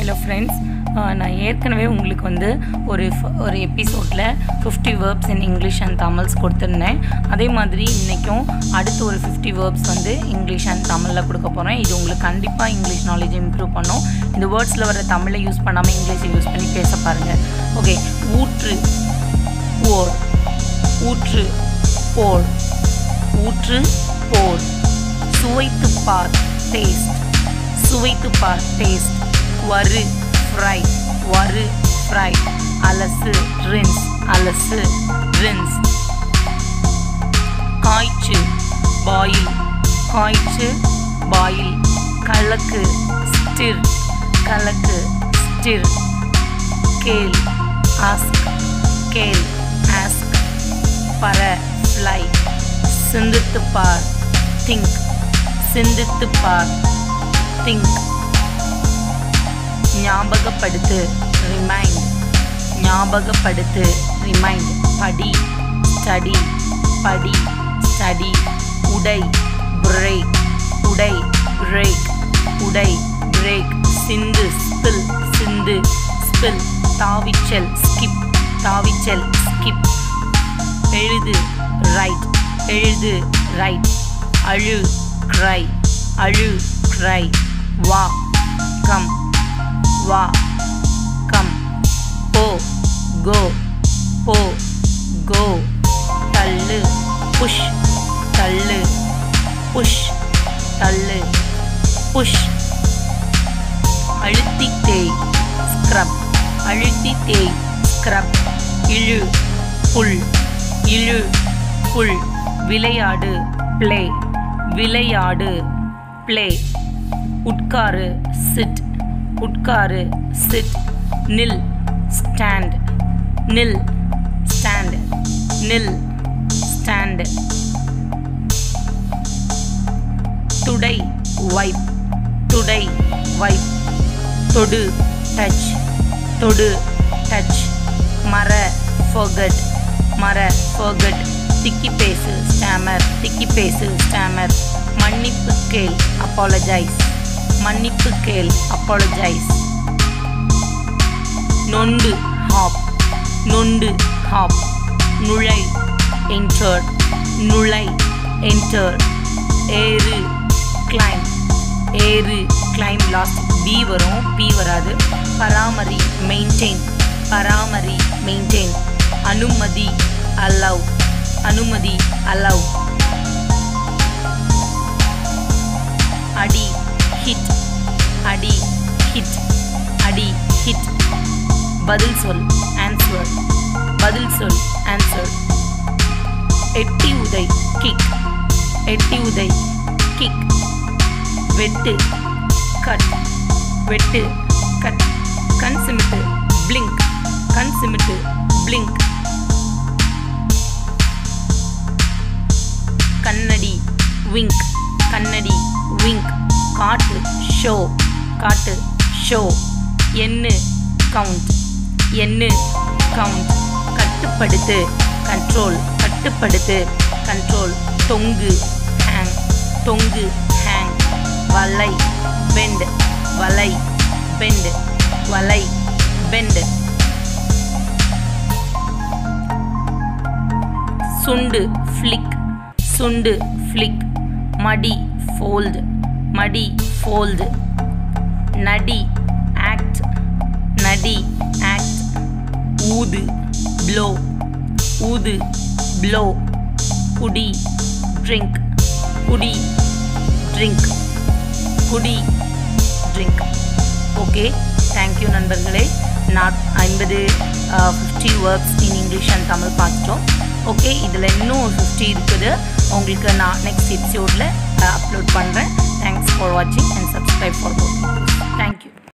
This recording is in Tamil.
ஹலோ ஃப்ரெண்ட்ஸ் நான் ஏற்கனவே உங்களுக்கு வந்து ஒரு ஃப- ஒரு எபிசோடில் fifty verbs in English and Tamils கொடுத்துருந்தேன் அதே மாதிரி இன்றைக்கும் அடுத்து ஒரு ஃபிஃப்டி வேர்ப்ஸ் வந்து இங்கிலீஷ் அண்ட் தமிழில் கொடுக்க போகிறேன் இது உங்களுக்கு கண்டிப்பாக இங்கிலீஷ் நாலேஜ் இம்ப்ரூவ் பண்ணும் இந்த வேர்ட்ஸில் வர தமிழை யூஸ் பண்ணாமல் இங்கிலீஷை யூஸ் பண்ணி பேச பாருங்கள் ஓகே ஊற்று ஓர் ஊற்று போர் ஊற்று போர் சுவைத்து பார் டேஸ்ட் சுவைத்து பார் டேஸ்ட் வறு ஃப்ரை வறு ஃப்ரை அலசு ரின்ஸ் அலசு ரின்ஸ் காய்ச்சு பாயில் காய்ச்சு பாயில் கலக்கு ஸ்டிர் கலக்கு ஸ்டிர் கேள் ஆஸ்க் கேள் ஆஸ்க் பற ஃப்ளை சிந்தித்து பார் திங்க் சிந்தித்து பார் திங்க் ஞாபகப்படுத்து ரிமைண்ட் ஞாபகப்படுத்து ரிமைண்ட் படி ஸ்டடி படி ஸ்டடி உடை பிரேக் உடை பிரேக் உடை பிரேக் சிந்து ஸ்பில் சிந்து ஸ்பில் தாவிச்சல் ஸ்கிப் தாவிச்சல் ஸ்கிப் எழுது ரைட் எழுது ரைட் அழு க்ரை அழு க்ரை வா கம் வா கம் போ கோ போ கோ தள்ளு புஷ் தள்ளு புஷ் தள்ளு புஷ் அழுத்தி தேய் ஸ்க்ரப் அழுத்தி தேய் ஸ்க்ரப் இழு புல் இழு புல் விளையாடு ப்ளே விளையாடு ப்ளே உட்காரு சிட் உட்காரு சிட் நில் ஸ்டாண்ட் நில் ஸ்டாண்ட் நில் ஸ்டாண்ட் துடை வைப் துடை வைப் தொடு டச் தொடு டச் மர ஃபோகட் மர ஃபோகட் திக்கி பேசு ஸ்டாமர் திக்கி பேசு ஸ்டாமர் மன்னிப்பு கேள் அப்பாலஜைஸ் மன்னிப்பு கேள் அப்பாலஜைஸ் நொண்டு ஹாப் நொண்டு ஹாப் நுழை என்டர் நுழை என்டர் ஏறு கிளைம் ஏறு கிளைம் லாஸ்ட் பி வரும் பி வராது பராமரி மெயின்டைன் பராமரி மெயின்டைன் அனுமதி அலவ் அனுமதி அலவ் அடி ஹிட் அடி ஹிட் அடி ஹிட் பதில் சொல் ஆன்சர் பதில் சொல் ஆன்சர் எட்டி உதை கிக் எட்டி உதை கிக் வெட்டு கட் வெட்டு கட் கண் சிமிட்டு பிளிங்க் கண் சிமிட்டு பிளிங்க் கண்ணடி விங்க் கண்ணடி விங்க் காட்டு ஷோ காட்டு ஷோ எண்ணு கவுண்ட் எண்ணு கவுண்ட் கட்டுப்படுத்து கண்ட்ரோல் கட்டுப்படுத்து கண்ட்ரோல் தொங்கு ஹேங் தொங்கு ஹேங் வலை பெண்ட் வலை பெண்ட் வலை பெண்ட் சுண்டு ஃப்ளிக் சுண்டு ஃப்ளிக் மடி ஃபோல்டு மடி ஃபோல்டு நடி ஆக்ட் நடி ஆக்ட் ஊது ப்ளோ ஊது ப்ளோ குடி ட்ரிங்க் குடி ட்ரிங்க் குடி ட்ரிங்க் ஓகே தேங்க்யூ நண்பர்களே நாட் ஐம்பது fifty verbs in English and Tamil பார்த்துட்டோம் ஓகே இதில் இன்னும் ஃபிஃப்டி இருக்குது உங்களுக்கு நான் நெக்ஸ்ட் எபிசோடில் அப்லோட் பண்ணுறேன் தேங்க்ஸ் ஃபார் வாட்சிங் அண்ட் சப்ஸ்கிரைப் ஃபார் தேங்க்யூ